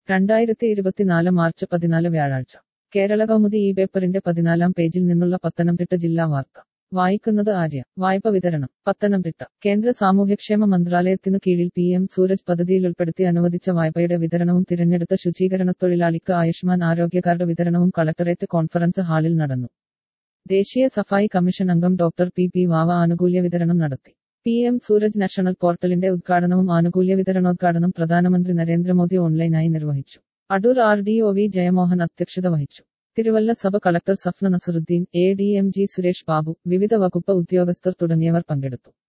രണ്ടായിരത്തി ഇരുപത്തിനാല് മാർച്ച് പതിനാല് വ്യാഴാഴ്ച കേരള കൗമുദി ഈ പേപ്പറിന്റെ പതിനാലാം പേജിൽ നിന്നുള്ള പത്തനംതിട്ട ജില്ലാ വാർത്ത വായിക്കുന്നത് ആര്യ വായ്പ വിതരണം പത്തനംതിട്ട കേന്ദ്ര സാമൂഹ്യക്ഷേമ മന്ത്രാലയത്തിനു കീഴിൽ പി എം സൂരജ് പദ്ധതിയിൽ ഉൾപ്പെടുത്തി അനുവദിച്ച വായ്പയുടെ വിതരണവും തിരഞ്ഞെടുത്ത ശുചീകരണ തൊഴിലാളിക്ക് ആയുഷ്മാൻ ആരോഗ്യ കാർഡ് വിതരണവും കളക്ടറേറ്റ് കോൺഫറൻസ് ഹാളിൽ നടന്നു ദേശീയ സഫായി കമ്മീഷൻ അംഗം ഡോക്ടർ പി പി വാവ ആനുകൂല്യ വിതരണം നടത്തി പി എം സൂരജ് നാഷണൽ പോർട്ടലിന്റെ ഉദ്ഘാടനവും ആനുകൂല്യ വിതരണോദ്ഘാടനം പ്രധാനമന്ത്രി നരേന്ദ്രമോദി ഓൺലൈനായി നിർവഹിച്ചു Adoor R D O V Jayamohan അധ്യക്ഷത വഹിച്ചു തിരുവല്ല സഭ collector Safna Nasaruddin A D M G Suresh Babu വിവിധ വകുപ്പ് ഉദ്യോഗസ്ഥർ തുടങ്ങിയവർ പങ്കെടുത്തു